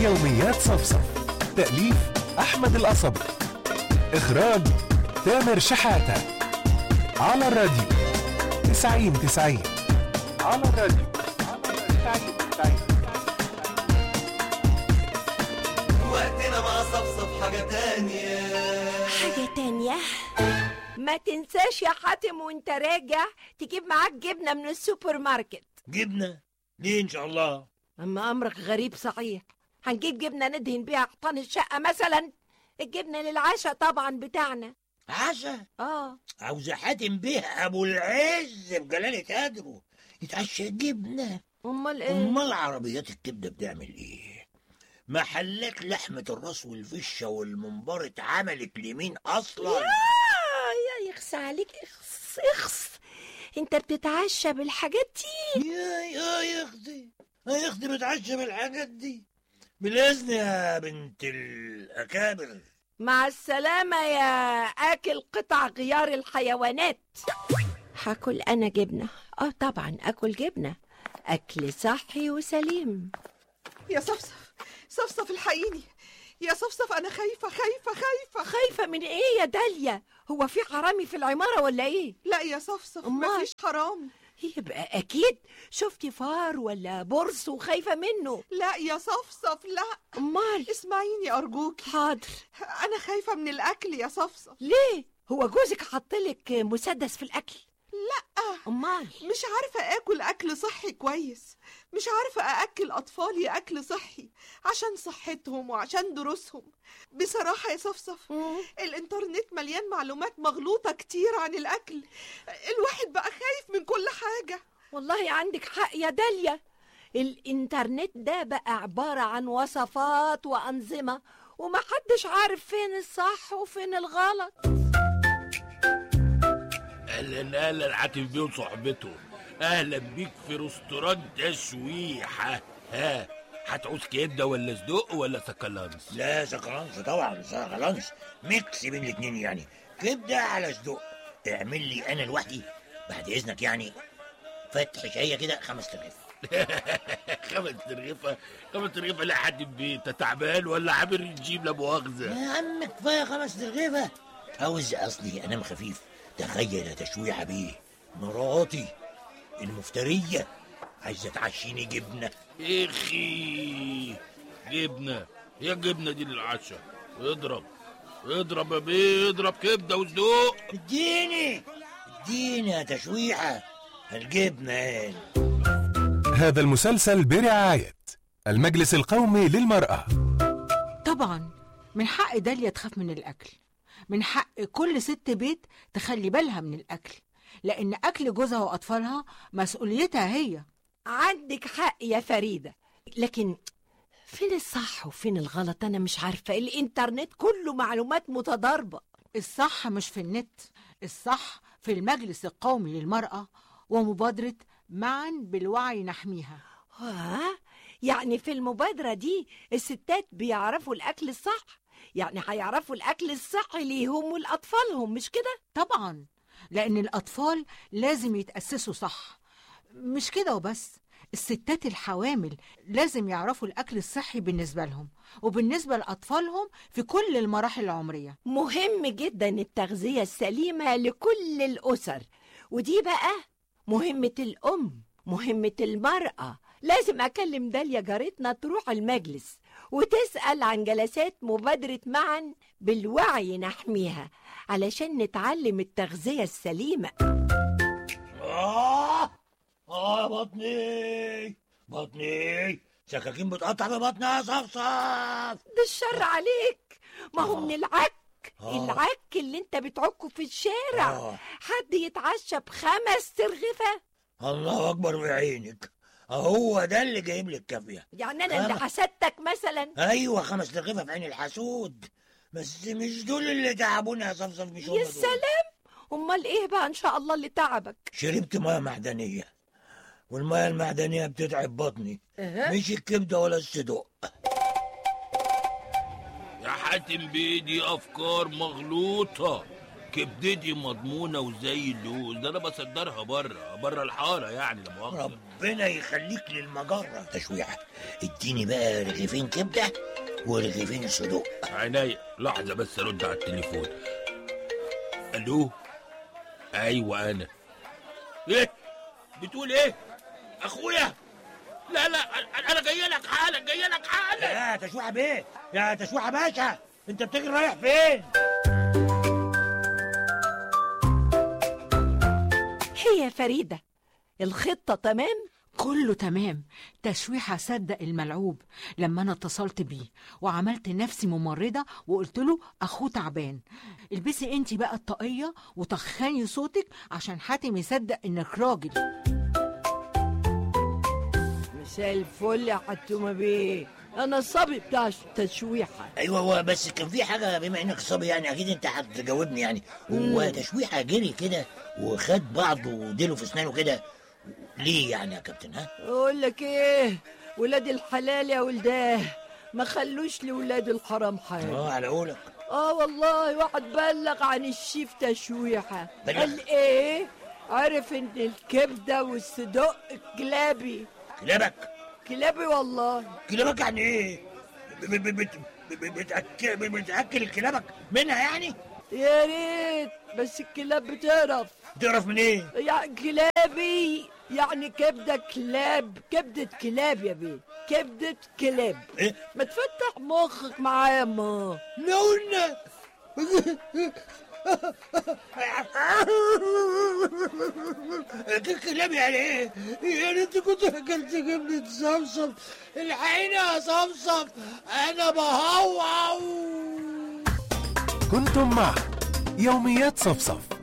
يوميات صفصف تأليف أحمد القصبي إخراج تامر شحاتة على الراديو تسعين تسعين على الراديو تسعين تسعين وقتنا مع صفصف حاجة تانية حاجة تانية ما تنساش يا حاتم وانت راجع تجيب معاك جبنة من السوبر ماركت جبنة ليه إن شاء الله أما أمرك غريب صحيح هنجيب جبنة ندهن بيها حيطان الشقة مثلا الجبنة للعشاء طبعا بتاعنا عشا اه عاوز حاتم به أبو العز بجلالة قدره يتعشى جبنة امال ايه أمال عربيات الكبدة بتعمل إيه؟ محلات لحمة الراس والفشة والممبار اتعملت لمين أصلا؟ آه يا يخس عليك اخس اخس انت بتتعشى بالحاجات دي يا يا يا أختي يا أختي بتعشى بالحاجات دي بالإذن يا بنت الأكابر مع السلامة يا آكل قطع غيار الحيوانات هاكل أنا جبنة اه طبعا أكل جبنة أكل صحي وسليم يا صفصف صفصف الحقيني يا صفصف انا خايفه خايفه خايفه خايفة من إيه يا داليا هو في حرامي في العمارة ولا إيه لا يا صفصف أمال؟ مفيش حرام يبقى أكيد شفتي فار ولا برص وخايفة منه لا يا صفصف لا أمال اسمعيني ارجوك حاضر انا خايفه من الاكل يا صفصف ليه هو جوزك حطلك مسدس في الأكل لا أمال مش عارفه اكل اكل صحي كويس مش عارفه ااكل اطفالي اكل صحي عشان صحتهم وعشان دروسهم بصراحه يا صفصف مم. الانترنت مليان معلومات مغلوطه كتير عن الاكل الواحد بقى خايف من كل حاجه والله عندك حق يا داليا الانترنت ده بقى عبارة عن وصفات وأنظمة ومحدش عارف فين الصح وفين الغلط اهلا اهلا حاتم بيه وصحبته اهلا بيك في رستوران تشويحه ها هتعوز كبده ولا صدق ولا سكالانس لا سكرانس طبعا سكرانس ميكس بين الاتنين يعني كبدة على صدق اعمل لي انا لوحدي بعد اذنك يعني فتح شاية كده خمس ترغيف خمس ترغيفه خمس ترغيفه لا حاتم بيه انت تعبان ولا عامل رجيم لا مؤاخذه يا عم كفاية خمس ترغيفة عاوز اصلي انام خفيف تخيل يا تشويحة بيه مراتي المفترية عايزة تعشيني جبنة اخي جبنه هي الجبنه دي للعشاء اضرب اضرب يا بيه اضرب كبده وصدق اديني اديني يا تشويحة الجبنة قال هذا المسلسل برعاية المجلس القومي للمرأة طبعا من حق داليا تخاف من الأكل من حق كل ست بيت تخلي بالها من الأكل لأن أكل جوزها وأطفالها مسؤوليتها هي عندك حق يا فريدة لكن فين الصح وفين الغلط أنا مش عارفة الإنترنت كله معلومات متضاربة الصح مش في النت الصح في المجلس القومي للمرأة ومبادرة معا بالوعي نحميها ها يعني في المبادرة دي الستات بيعرفوا الأكل الصح يعني هيعرفوا الأكل الصحي ليهم ولأطفالهم مش كده؟ طبعا لأن الأطفال لازم يتأسسوا صح مش كده وبس الستات الحوامل لازم يعرفوا الأكل الصحي بالنسبة لهم وبالنسبة لأطفالهم في كل المراحل العمرية مهم جدا التغذية السليمة لكل الأسر ودي بقى مهمة الأم مهمة المرأة لازم أكلم داليا جارتنا تروح المجلس وتسأل عن جلسات مبادرة معا بالوعي نحميها علشان نتعلم التغذية السليمة آه آه يا بطني بطني سكاكين بتقطع في بطني يا صفصف ده الشر عليك ما هو من العك آه. العك اللي انت بتعكه في الشارع آه. حد يتعشى بخمس ترغفة الله أكبر بعينك هو ده اللي جايب لك كافية يعني انا اللي خمس. حسدتك مثلا أيوة خمس ترغيفة في عين الحسود بس مش دول اللي تعبونا يا صفصف مش هم يا دول. سلام امال ايه بقى ان شاء الله اللي تعبك شربت ميه معدنية والميه المعدنية بتتعب بطني مش الكبدة ولا الصدق يا حاتم بيه دي افكار مغلوطه كبدتي مضمونه وزي اللوز ده انا بصدرها بره بره الحاره يعني لا مؤاخذه ربنا يخليك للمجرة تشويحة اديني بقى رغيفين كبدة ورغيفين صدوق عينيا لحظة بس ارد على التليفون الو ايوه انا ايه بتقول ايه اخويا لا لا أنا- انا جاي لك حالا جاي لك حالا يا تشويحة بيه يا تشويحة باشا انت بتجري رايح فين هي يا فريدة الخطة تمام كله تمام تشويحة صدق الملعوب لما أنا اتصلت بيه وعملت نفسي ممرضة وقلت له أخوه تعبان البسي انت بقى الطاقية وتخني صوتك عشان حاتم يصدق إنك راجل مساء الفل يا حتومة بيه أنا الصبي بتاع التشويحة ايوه هو بس كان في حاجة بما انك صبي يعني اكيد انت هتجاوبني يعني هو تشويحة جري كده وخد بعضه وديله في اسنانه كده ليه يعني يا كابتن ها؟ أقول لك إيه ولاد الحلال يا ولداه ما خلوش لولاد الحرام حاجة اه على قولك اه والله واحد بلغ عن الشيف تشويحة بلغ؟ قال ايه عرف ان الكبدة والصدق كلابي كلابك كلابي والله كلابك يعني ايه؟ ب- ب- ب- بت- ب- بتأكل بتأكل كلابك منها يعني؟ يا ريت بس الكلاب بتعرف تعرف من ايه؟ يعني كلابي يعني كبدة كلاب كبدة كلاب يا بيه كبدة كلاب ايه؟ ما تفتح مخك معايا ما لونا كلاب يعني ايه؟ يعني انت كنت اكلت جبنة صمصم الحقيني يا صمصم انا بهوهو كنتم مع يوميات صفصف